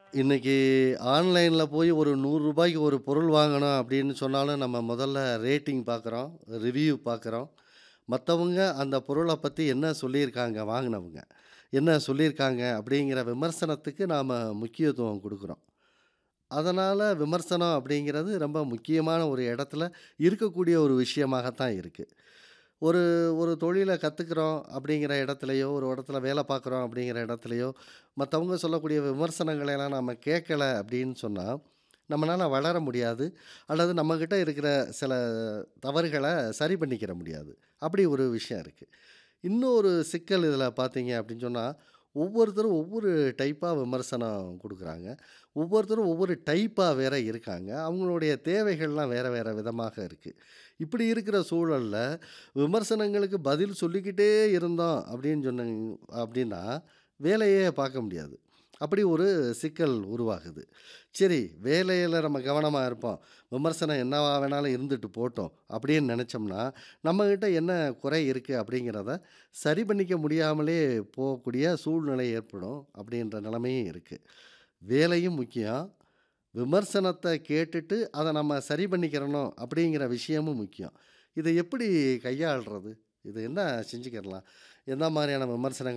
இன்னைக்கு ஆன்லைன்ல போய் ஒரு ரூ. 100க்கு ஒரு பொருள் வாங்கணும் அப்படின்னு சொன்னாலும், நம்ம முதல்ல ரேட்டிங் பார்க்குறோம், ரிவ்யூ பார்க்குறோம். மத்தவங்க அந்த பொருள பத்தி என்ன சொல்லியிருக்காங்க வாங்குனவங்க. என்ன சொல்லியிருக்காங்க அப்படிங்கிற விமர்சனத்துக்கு நாம முக்கியத்துவம் குடுக்குறோம். அதனால விமர்சனம் அப்படிங்கிறது ரொம்ப முக்கியமான ஒரு இடத்துல இருக்கக்கூடிய ஒரு விஷயமாகத்தான் இருக்கு. ஒரு ஒரு தொழில கத்துக்கிறோம் அப்படிங்கிற இடத்துலயோ, ஒரு இடத்துல வேலை பார்க்குறோம் அப்படிங்கிற இடத்துலயோ, மத்தவங்க சொல்லக்கூடிய விமர்சனங்கள எல்லாம் நாம கேட்கல அப்படின்னு சொன்னா, நம்மனால வளர முடியாது. அல்லது நம்மகிட்ட இருக்கிற சில தவறுகள சரி பண்ணிக்கிற முடியாது. அப்படி ஒரு விஷயம் இருக்கு. இன்னொரு சிக்கல் இதில பார்த்தீங்க அப்படின்னு சொன்னா, ஒவ்வொருத்தரும் ஒவ்வொரு டைப்பா விமர்சனம் குடுக்குறாங்க. ஒவ்வொருத்தரும் ஒவ்வொரு டைப்பா வேற இருக்காங்க. அவங்களுடைய தேவைகள்லாம் வேற வேற விதமாக இருக்கு. இப்படி இருக்கிற சூழல்ல, விமர்சனங்களுக்கு பதில் சொல்லிக்கிட்டே இருந்தோம் அப்படின்னு சொன்னீங் அப்படின்னா, வேலையே பார்க்க முடியாது. அப்படி ஒரு சிக்கல் உருவாகுது. சரி வேலையில நம்ம கவனமா இருப்போம். விமர்சனம் என்னவா வேணாலும் இருந்துட்டு போட்டும் அப்படின்னு நெனச்சோம்னா, நம்மகிட்ட என்ன குறை இருக்கு அப்படிங்கிறத சரி பண்ணிக்க முடியாமலே போகக்கூடிய சூழ்நிலை ஏற்படும் அப்படின்ற நிலைமையும் இருக்கு. வேலையும் முக்கியம். விமர்சனத்த கேட்டுட்டு அத நம்ம சரி பண்ணிக்கிறணும் அப்படிங்கிற விஷயமும் முக்கியம். இத எப்படி கையாள்றது? இது என்ன செஞ்சுக்கிரலாம்? எந்த மாரியான விமர்சனங்கள்